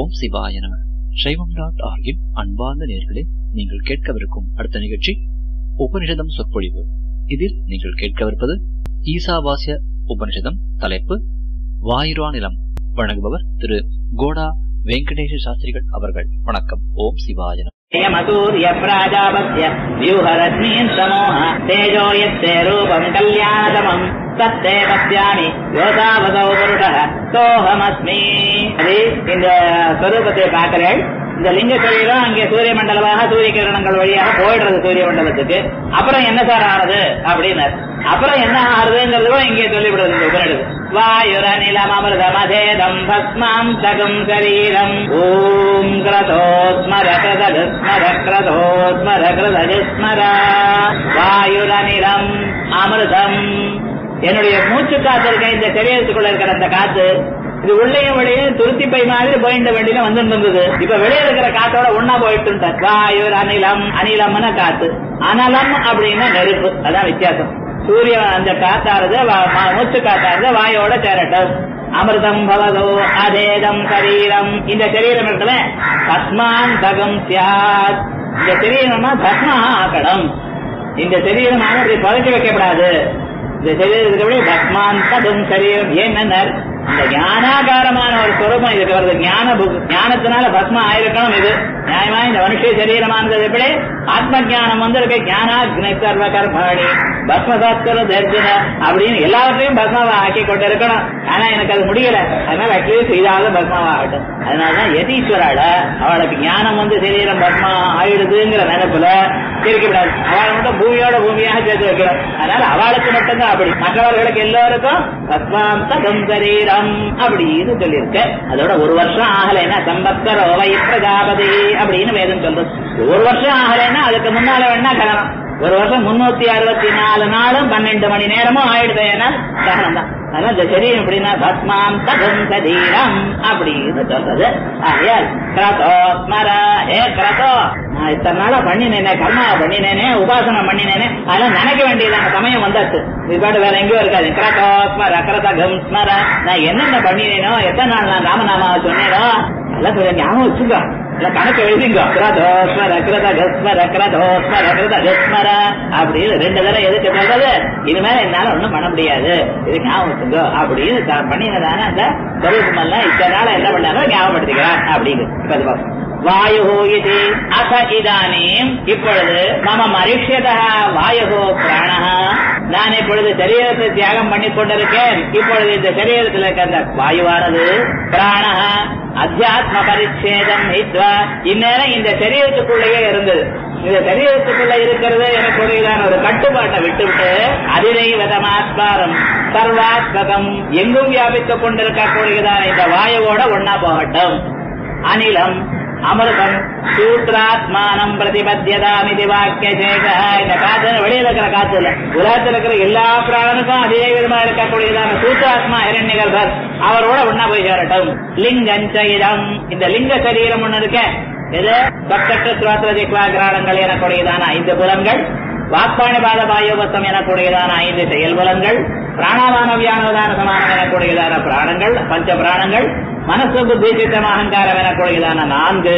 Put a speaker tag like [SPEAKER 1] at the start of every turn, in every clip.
[SPEAKER 1] ஓம் சிவாய நம சைவம் டாட் ஆர்கின் அன்பார்ந்த நேர்களே நீங்கள் கேட்கவிருக்கும் அடுத்த நிகழ்ச்சி உபனிஷதம் சொற்பொழிவு இதில் நீங்கள் கேட்கவிருப்பது ஈசாவாசிய உபனிஷதம் தலைப்பு வாயுரா நிலம் வழங்குபவர் திரு கோடா வெங்கடேஷ சாஸ்திரிகள் அவர்கள் வணக்கம் ஓம் சிவாய நம
[SPEAKER 2] यमसूर्य प्राजापत्य व्यूहरश्मीन् समूह तेजो यत्ते रूपम् कल्याणतमम् तत्ते पश्यामि யோகாவதோ புருஷः சோஹமஸ்மி அது இந்த ஸ்வரூபத்தை பார்க்கிறேன் இந்த லிங்க சரீரம் அங்கே சூரிய மண்டலமாக சூரிய கிரணங்கள் வழியாக போயிடுறது சூரிய மண்டலத்துக்கு அப்புறம் என்ன சார் ஆறுது அப்படின்னு அப்புறம் என்ன ஆறுதுங்கிறது கூட இங்கே சொல்லிவிடுறது இந்த உபநிடது வாயுர நிலம் அமிர்தமதேதம் பஸ்மாம் தகும் சரீரம் ஓம் கிரதோஸ்மர கிருதஸ்மர கிரதோஸ்மர கிருதஸ்மர வாயுர நிலம் அமிர்தம் என்னுடைய மூச்சு காத்து இருக்க இந்த சரீரத்துக்குள்ள இருக்கிற அந்த காத்து இது உள்ளேயும் வெளியும் துருத்தி பை மாதிரி போயிட்ட வேண்டியில வந்து இருந்தது இப்ப வெளியே இருக்கிற காத்தோட ஒன்னா போயிட்டு வாயுர் அனிலம் அனிலம்னு காத்து அனலம் அப்படின்னா நெருப்பு அதான் வித்தியாசம் சூரியன் அந்த காத்தாருது மூச்சு காத்தாருது வாயோட சேரட்டும் அமிர்தம் பவதோ அதேதம் சரீரம் இந்த சரீரம் இருக்குல்ல பஸ்மான் தகம் சியாத் இந்த சரீரமா பஸ்மா ஆக்கணும் இந்த சரீரமான அப்படி புதைச்சு வைக்கப்படாது இந்த சரீரத்துக்கு பஸ்மான் தகும் சரீரம் ஏன் இந்த ஞானாகாரமான ஒரு சுரூபம் இதுக்கு வருது ஞான ஞானத்தினால பஸ்மம் ஆயிருக்கணும் இது நியாயமா இந்த மனுஷ சரீரமானது எப்படி ஆத்ம ஜானம் வந்து இருக்க ஞானாக்னி சர்வ கர்மாணி பஸ்மசாஸ்திர தர்ஜன அப்படின்னு எல்லாத்தையும் பஸ்மாவா ஆக்கி கொண்டு இருக்கணும் ஆனா எனக்கு அது முடியல அதனால அட்லீஸ்ட் இதாவது பஸ்மாவா ஆகட்டும் அதனாலதான் யதீஸ்வரால அவளுக்கு ஞானம் வந்து சரீரம் பஸ்மா ஆயிடுதுங்கிற நினைப்புல இருக்கக்கூடாது அவளை மட்டும் பூமியோட பூமியாக சேர்த்து வைக்கணும் அதனால அவளுக்கு மட்டும்தான் அப்படி மற்றவர்களுக்கு எல்லோருக்கும் பஸ்மாம் தகம் சரீரம் அப்படின்னு சொல்லியிருக்க அதோட ஒரு வருஷம் ஆகலைன்னா சம்பத்தர் ஓவை பிரஜாபதி அப்படின்னு வேதம் சொல்றது ஒரு வருஷம் ஆகலைன்னா அதுக்கு முன்னால வேணா கலனம் ஒரு வருஷம் முன்னூத்தி அறுபத்தி நாலு நாளும் பன்னெண்டு மணி நேரமும் ஆயிடுது ஏன்னா தகனம் தான் அதான் இந்த சரீரம் எப்படின்னா பத்மாம் தகம் சரீரம் அப்படின்னு சொல்றது ஆகையால் கிரதோ ஸ்மர ஏ கிரதோ நான் இத்தனை நாளா பண்ணினேனே கர்மாவை பண்ணினேனே உபாசனம் பண்ணினேனே அதெல்லாம் நினைக்க வேண்டியதான சமயம் வந்தாச்சு இதுபாடு வேற எங்கேயும் இருக்காது கிரதோ ஸ்மர கிரதகம் ஸ்மர நான் என்னென்ன பண்ணினேனோ எத்தனை நாள் நான் ராமநாமாவை சொன்னேனோ அதெல்லாம் கொஞ்சம் ஞாபகம் வச்சுக்கோ கணக்கு எழுதிங்க கிரதோஸ்மர கிரத கஸ்மர கிரதோஸ்மர கிரத கஸ்மர அப்படின்னு ரெண்டு தடவை எதுக்கு சொல்றது இனிமேல என்னால ஒண்ணும் பண்ண முடியாது இது ஞாபகம் வச்சுக்கோ அப்படின்னு பண்ணினதான அந்த சொரூபம் எல்லாம் இத்தனை நாள என்ன பண்ணாலும் ஞாபகப்படுத்திக்கிறான் அப்படின்னு வாயு இது அச இதானீம் இப்பொழுது மம மரிஷியத வாயு பிராண நான் இப்பொழுது சரீரத்தை தியாகம் பண்ணி கொண்டிருக்கேன் இப்பொழுது இந்த சரீரத்தில் இருக்க அந்த வாயுவானது பிராண அத்தியாத்ம பரிச்சேதம் ஹித்வா இந்நேரம் இந்த சரீரத்துக்குள்ளேயே இருந்தது இந்த சரீரத்துக்குள்ள இருக்கிறது எனக்குடையதான ஒரு கட்டுப்பாட்டை விட்டுவிட்டு அதிரை விதமாத்மாரம் சர்வாத்மகம் எங்கும் வியாபித்துக் கொண்டிருக்கக்கூடியதான இந்த வாயுவோட ஒன்னா போகட்டும் அனிலம் அமிர்தம் சூத்ராத்மானம் பிரதிபத்தியதாமிதி வாக்கிய சேக இந்த காத்து வெளியில இருக்கிற காத்து இல்ல உலகத்தில் இருக்கிற எல்லா பிராணனுக்கும் அதே விதமா இருக்கக்கூடியதான சூத்ராத்மா இரண்யகர்பர் அவரோட ஒன்னா போய் சேரட்டும் லிங்கஞ்சயிடம் இந்த லிங்க சரீரம் ஒண்ணு இருக்க இது பக்கற்ற சுவாத்திர ஜிக்வா கிராடங்கள் எனக்கூடியதான ஐந்து புலன்கள் வாக்பாணி பாத பாயோபத்தம் எனக்கூடியதான ஐந்து செயல்புலன்கள் பிராணாதான வியானவதான சமானம் எனக்கூடியதான பிராணங்கள் பஞ்ச பிராணங்கள் மனசு புத்தி சித்தம் அகங்காரம் எனக்கூடியதான நான்கு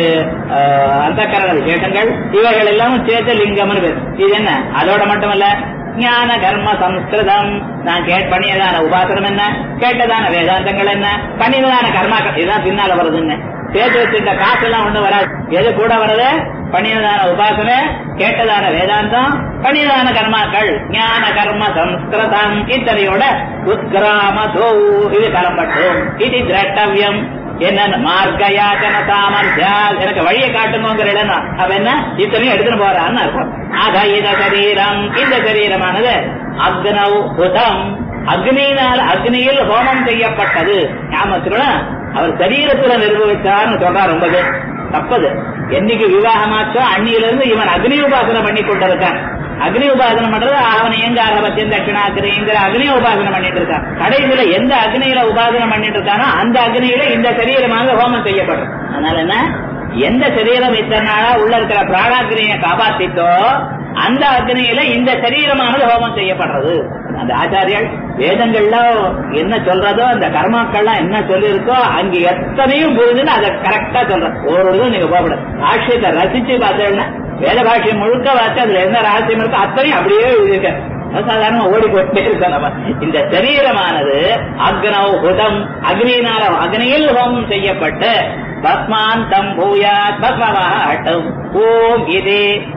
[SPEAKER 2] அந்த விசேஷங்கள் இவைகள் எல்லாம் சேர்த்து லிங்கம்னு பேர் இது என்ன அதோட மட்டுமல்ல ஞான கர்ம சம்ஸ்கிருதம் நான் கேட் பண்ணியதான உபாசனம் என்ன கேட்டதான வேதாந்தங்கள் என்ன பண்ணியதான கர்மாக்கள் இதுதான் பின்னால வருதுன்னு சேர்த்து வச்சுட்ட காசு எல்லாம் ஒண்ணு வராது எது கூட வருது பண்ணியதான உபாசனை கேட்டதான வேதாந்தம் பண்ணியதான கர்மாக்கள் ஞான கர்ம சம்ஸ்கிருதம் இத்தனையோட உத்கிராமதோ இது கலம்பட்டும் இது திரட்டவியம் என்ன மார்க்க யாச்சன சாமர்த்தியா எனக்கு வழியை காட்டுங்கிற இடம் அவ என்ன இத்தனையும் எடுத்துட்டு போறான்னு அர்த்தம் ஆக இத சரீரம் இந்த சரீரமானது அக்னவ் ஹுதம் அக்னியினால் அக்னியில் ஹோமம் செய்யப்பட்டது ஞாபகம் அவர் சரீரத்துல நிர்வகிச்சார்னு சொல்றார் ரொம்ப தப்பது என்னைக்கு விவாகமாச்சோ அன்னியில இருந்து இவன் அக்னி உபாசனை பண்ணி கொண்டிருக்கான் அக்னி உபாசனை பண்றது அவன் எங்க அகபத்தியம் தட்சிணாக்கிரிங்கிற அக்னி உபாசனை பண்ணிட்டு இருக்கான் கடைசியில எந்த அக்னியில உபாசனை பண்ணிட்டு இருக்கானோ அந்த அக்னியில இந்த சரீரமாக ஹோமம் செய்யப்படும் அதனால என்ன எந்த சரீரம் இத்தனை நாளா உள்ள இருக்கிற பிராணாக்கிரியை காப்பாத்திட்டோ அந்த அக்னியில இந்த சரீரமானது ஹோமம் செய்யப்படுறது அந்த ஆச்சாரியர்கள் வேதங்கள்ல என்ன சொல்றதோ அந்த கர்மாக்கள்லாம் என்ன சொல்லியிருக்கோ அங்க எத்தனையும் புரிஞ்சுன்னு அதை கரெக்டா சொல்றோம் ஒரு இதுவும் நீங்க போகக்கூடாது ஆட்சியத்தை ரசிச்சு பார்த்தேன்னா வேத பாஷையை முழுக்க பார்த்து அதுல என்ன ரகசியம் இருக்கோ அத்தனையும் அப்படியே எழுதியிருக்க சாதாரணமா ஓடி போயிட்டே இருக்கோம் நம்ம இந்த சரீரமானது அக்னவ் ஹுதம் அக்னியினால அக்னியில் ஹோமம் செய்யப்பட்டு பஸ்மாந்தம் பூயாத் பஸ்மவாட்டம் ஓம் இது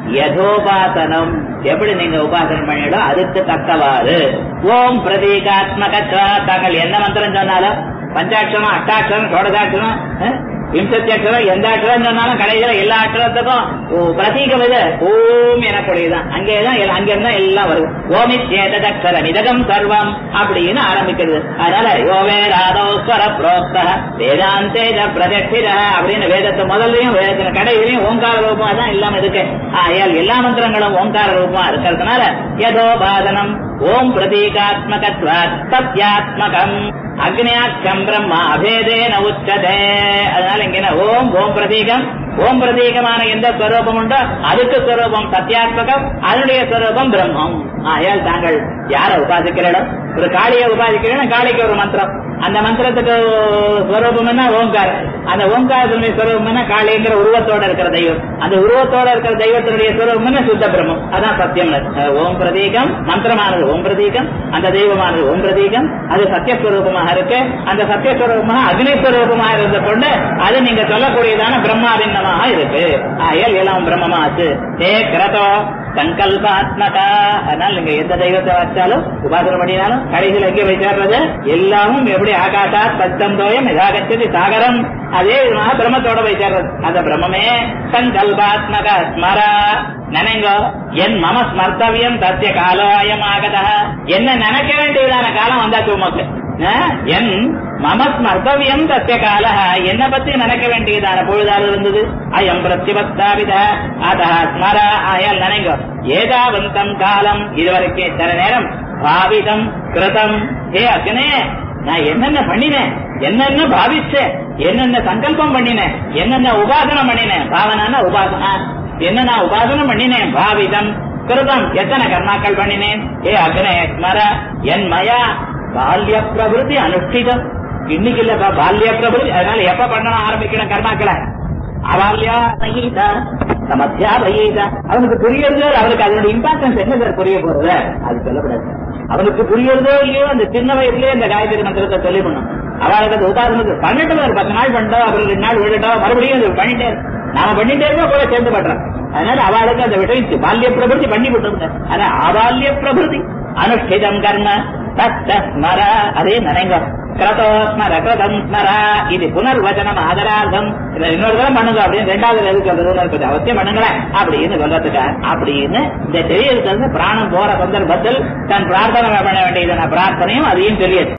[SPEAKER 2] யதோபாசனம் எப்படி நீங்க உபாசனம் பண்ணிடும் அதுக்கு தக்கவாறு ஓம் பிரதீகாத்மகத்வா தாங்கள் என்ன மந்திரம் சொன்னாலும் பஞ்சாட்சரம் அஷ்டாட்சரம் சோடசாட்சரம் அஹ், விம்சத்தி அக்ஷரம் எந்த அக்ஷரம் சொன்னாலும் கடைசியில எல்லா அக்ஷரத்துக்கும் ஓ, பிரதீகம் இது ஓம் எனக்கூடியதுதான் அங்கேதான் எல்லாம் அங்கிருந்தான் எல்லாம் வருது ஓமித்யேதக்ஷரம் இதகம் சர்வம் அப்படின்னு ஆரம்பிக்கிறது அதனால யோவே ராதோ ஸ்வர புரோக்த வேதாந்தேஜ பிரதட்சித அப்படின்னு வேதத்தை முதல்லையும் வேதத்தின் கடையிலையும் ஓங்கார ரூபமா தான் இல்லாம இருக்கு ஆயால் எல்லா மந்திரங்களும் ஓங்கார ரூபமா இருக்கிறதுனால யதோ பாதனம் ஓம் பிரதீகாத்மகத்வாத் சத்யாத்மகம் அக்னியாட்சம் பிரம்மா அபேதேன உச்சதே அதனால இங்க என்ன ஓம் ஓம் பிரதீகம் ஓம் பிரதீகமான எந்த ஸ்வரூபம் உண்டோ அதுக்கு ஸ்வரூபம் சத்யாத்மகம் அதனுடைய ஸ்வரூபம் பிரம்மம் ஆயால் தாங்கள் யாரை உபாசிக்கிறீடோ ஒரு காளியை உபாசிக்கிறீங்கன்னா காளிக்கு ஒரு மந்திரம் அந்த மந்திரத்துக்கு ஸ்வரூபம் என்ன ஓங்காரம் அந்த ஓங்காரத்தினுடைய ஸ்வரூபம் என்ன காளிங்கிற உருவத்தோட இருக்கிற தெய்வம் அந்த உருவத்தோட இருக்கிற தெய்வத்தினுடைய ஸ்வரூபம் என்ன சுத்த பிரம்மம் அதான் சத்தியம் ஓம் பிரதீகம் மந்திரமானது ஓம் பிரதீகம் அந்த தெய்வமானது ஓம் பிரதீகம் அது சத்தியஸ்வரூபமாக இருக்கு அந்த சத்தியஸ்வரூபமாக அக்னிஸ்வரூபமாக இருந்து கொண்டு அது நீங்க சொல்லக்கூடியதான பிரம்மாபின்னமாக இருக்கு ஆயல் எல்லாம் பிரம்மமாச்சு ஏ கிரதோ சங்கல்பாத்மகா அதனால நீங்க எந்த தெய்வத்தை வச்சாலும் உபாசனம் பண்ணினாலும் கடைசியில் எங்க போய் சேர்றது எல்லாமும் எப்படி ஆகாஷா சத்தந்தோயம் இதாகச்சதி சாகரம் அதே விதமாக பிரம்மத்தோட போய் சேர்றது அந்த பிரம்மமே சங்கல்பாத்மக ஸ்மரா நினைங்கோ என் மம ஸ்மர்த்தவியம் சத்திய காலோயம் ஆகதா என்ன நினைக்க வேண்டியதான காலம் வந்தாச்சு உமக்கு அஹ், என் மம ஸ்மர்த்தவியம் சத்திய கால என்ன பத்தி நினைக்க வேண்டியதான பொழுதாக இருந்தது அயம் பிரத்யபஸ்தாபித அத ஸ்மர ஆயால் நினைங்கோ ஏதாவந்தம் காலம் இதுவரைக்கும் இத்தனை நேரம் பாவிதம் கிருதம் ஹே அக்னே நான் என்னென்ன பண்ணினேன் என்னென்ன பாவிச்சேன் என்னென்ன சங்கல்பம் பண்ணினேன் என்னென்ன உபாசனம் பண்ணினேன் பாவனான உபாசனா என்ன நான் உபாசனம் பண்ணினேன் பாவிதம் கிருதம் எத்தனை கர்மாக்கள் பண்ணினேன் ஏ அக்னே ஸ்மர என் மயா பால்ய பிரபுதி அனுஷ்டிதம் இன்னைக்கு இல்லப்பா பால்ய பிரபுதி அதனால எப்ப பண்ணணும் ஆரம்பிக்கணும் கர்மாக்களை அவால்யா பகீதா சமத்தியா பகீதா அவனுக்கு புரியறதோ அவனுக்கு அதனுடைய இம்பார்ட்டன்ஸ் என்ன சார் புரிய போறது அது சொல்லக்கூடாது அவனுக்கு புரியறதோ இல்லையோ அந்த சின்ன வயசுலயே அந்த காயத்ரி மந்திரத்தை சொல்லிக்கணும் அவளுக்கு அந்த உதாரணத்துக்கு பண்ணிட்டு ஒரு பத்து நாள் பண்ணிட்டோம் அப்புறம் ரெண்டு நாள் விட்டுட்டோம் மறுபடியும் அது பண்ணிட்டே இரு. நாம பண்ணிட்டே இருக்கோம் கூட சேர்ந்து பண்றோம் அதனால அவளுக்கு அந்த விஷயம் பால்ய பிரபுதி பண்ணி விட்டுருங்க ஆனா அபால்ய பிரபுதி அனுஷ்டிதம் கர்ம தத்த ஸ்மர அதே நினைங்க கிரதோ ஸ்மர கிரதம் ஸ்மர இது புனர்வச்சனம் ஆதரார்த்தம் இதை இன்னொரு தடவை பண்ணுங்க அப்படின்னு ரெண்டாவது எதுக்கு சொல்றதுன்னு இருக்குது அவசியம் பண்ணுங்களேன் அப்படின்னு சொல்றதுக்கு அப்படின்னு இந்த தெரியறது பிராணம் போற சந்தர்ப்பத்தில் தன் பிரார்த்தனை பண்ண வேண்டியதான பிரார்த்தனையும் அதையும் தெரியாது